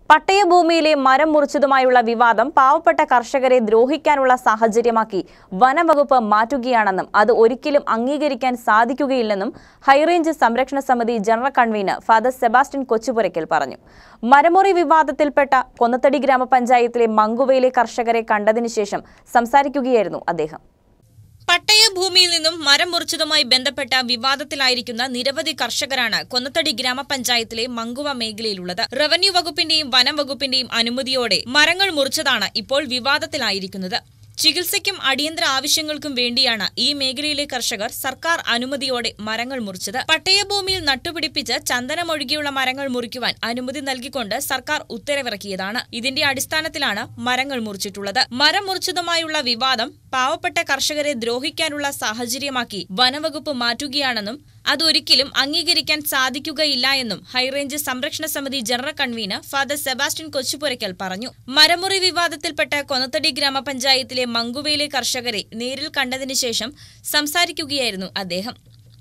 പട്ടയഭൂമിയിലെ മരം മുറിച്ചതുമായുള്ള വിവാദം പാവപ്പെട്ട കർഷകരെ ദ്രോഹിക്കാനുള്ള സാഹചര്യമാക്കി വനംവകുപ്പ് മാറ്റുകയാണെന്നും അത് ഒരിക്കലും അംഗീകരിക്കാൻ സാധിക്കുകയില്ലെന്നും ഹൈറേഞ്ച് സംരക്ഷണ സമിതി general convener father Sebastian Kochupurackal പറഞ്ഞു മരമുറി വിവാദത്തിൽപ്പെട്ട കൊന്നത്തടി ഗ്രാമപഞ്ചായത്തിലെ മങ്കുവയിലെ കർഷകരെ കണ്ടതിനു ശേഷം സംസാരിക്കുകയായിരുന്നു അദ്ദേഹം പട്ടയഭൂമിയിൽ നിന്നും മരം മുറിച്ചതുമായി ബന്ധപ്പെട്ട വിവാദത്തിലായിരിക്കുന്ന നിരവധി കർഷകരാണ് കൊന്നത്തടി ഗ്രാമപഞ്ചായത്തിലെ മങ്കുവ മേഖലയിലുള്ളത് റവന്യൂ വകുപ്പിന്റെയും വനം വകുപ്പിന്റെയും അനുമതിയോടെ മരങ്ങൾ മുറിച്ചതാണ് ഇപ്പോൾ വിവാദത്തിലായിരിക്കുന്നത് ചികിത്സയ്ക്കും അടിയന്തര ആവശ്യങ്ങൾക്കും വേണ്ടിയാണ് ഈ മേഖലയിലെ കർഷകർ സർക്കാർ അനുമതിയോടെ മരങ്ങൾ മുറിച്ചത് പട്ടയഭൂമിയിൽ നട്ടുപിടിപ്പിച്ച് ചന്ദനമൊഴികെയുള്ള മരങ്ങൾ മുറിക്കുവാൻ അനുമതി നൽകിക്കൊണ്ട് സർക്കാർ ഉത്തരവിറക്കിയതാണ് ഇതിന്റെ അടിസ്ഥാനത്തിലാണ് മരങ്ങൾ മുറിച്ചിട്ടുള്ളത് മരം മുറിച്ചതുമായുള്ള വിവാദം പാവപ്പെട്ട കർഷകരെ ദ്രോഹിക്കാനുള്ള സാഹചര്യമാക്കി വനവകുപ്പ് മാറ്റുകയാണെന്നും അതൊരിക്കലും അംഗീകരിക്കാൻ സാധിക്കുകയില്ല എന്നും ഹൈറേഞ്ച് സംരക്ഷണ സമിതി general convener father Sebastian Kochupurackal പറഞ്ഞു മരമുറി വിവാദത്തിൽപ്പെട്ട കൊന്നത്തടി ഗ്രാമപഞ്ചായത്തിലെ മങ്കുവയിലെ കർഷകരെ നേരിൽ കണ്ടതിനു ശേഷം സംസാരിക്കുകയായിരുന്നു അദ്ദേഹം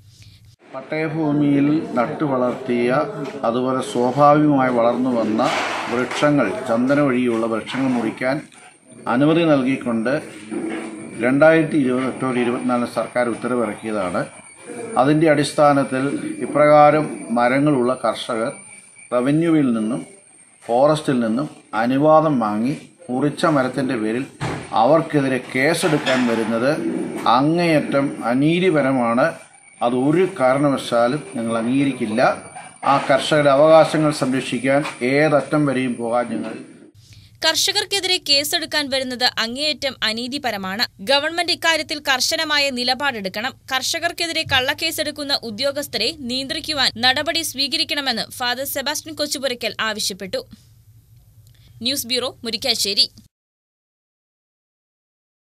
പട്ടയഭൂമിയിൽ നട്ടുവളർത്തിയ അതുപോലെ സ്വാഭാവികമായി വളർന്നു വന്ന വൃക്ഷങ്ങൾ ചന്ദന വഴിയുള്ള വൃക്ഷങ്ങൾ മുറിക്കാൻ അനുമതി നൽകിക്കൊണ്ട് രണ്ടായിരത്തി ഇരുപത് ഒക്ടോബർ ഇരുപത്തിനാലിന് സർക്കാർ ഉത്തരവിറക്കിയതാണ് അതിൻ്റെ അടിസ്ഥാനത്തിൽ ഇപ്രകാരം മരങ്ങളുള്ള കർഷകർ റവന്യൂവിൽ നിന്നും ഫോറസ്റ്റിൽ നിന്നും അനുവാദം വാങ്ങി മുറിച്ച മരത്തിൻ്റെ പേരിൽ അവർക്കെതിരെ കേസെടുക്കാൻ വരുന്നത് അങ്ങേയറ്റം അനീതിപരമാണ് അത് ഒരു കാരണവശാലും ഞങ്ങൾ അംഗീകരിക്കില്ല ആ കർഷകരുടെ അവകാശങ്ങൾ സംരക്ഷിക്കാൻ ഏതറ്റം വരെയും പോകാൻ ഞങ്ങൾ കർഷകർക്കെതിരെ കേസെടുക്കാൻ വരുന്നത് അങ്ങേയറ്റം അനീതിപരമാണ് ഗവൺമെന്റ് ഇക്കാര്യത്തിൽ കർശനമായ നിലപാടെടുക്കണം കർഷകർക്കെതിരെ കള്ളക്കേസെടുക്കുന്ന ഉദ്യോഗസ്ഥരെ നിയന്ത്രിക്കുവാൻ നടപടി സ്വീകരിക്കണമെന്ന് ഫാദർ സെബാസ്റ്റ്യൻ കൊച്ചുപുരയ്ക്കൽ ആവശ്യപ്പെട്ടു ന്യൂസ് ബ്യൂറോ മുരിക്കാശ്ശേരി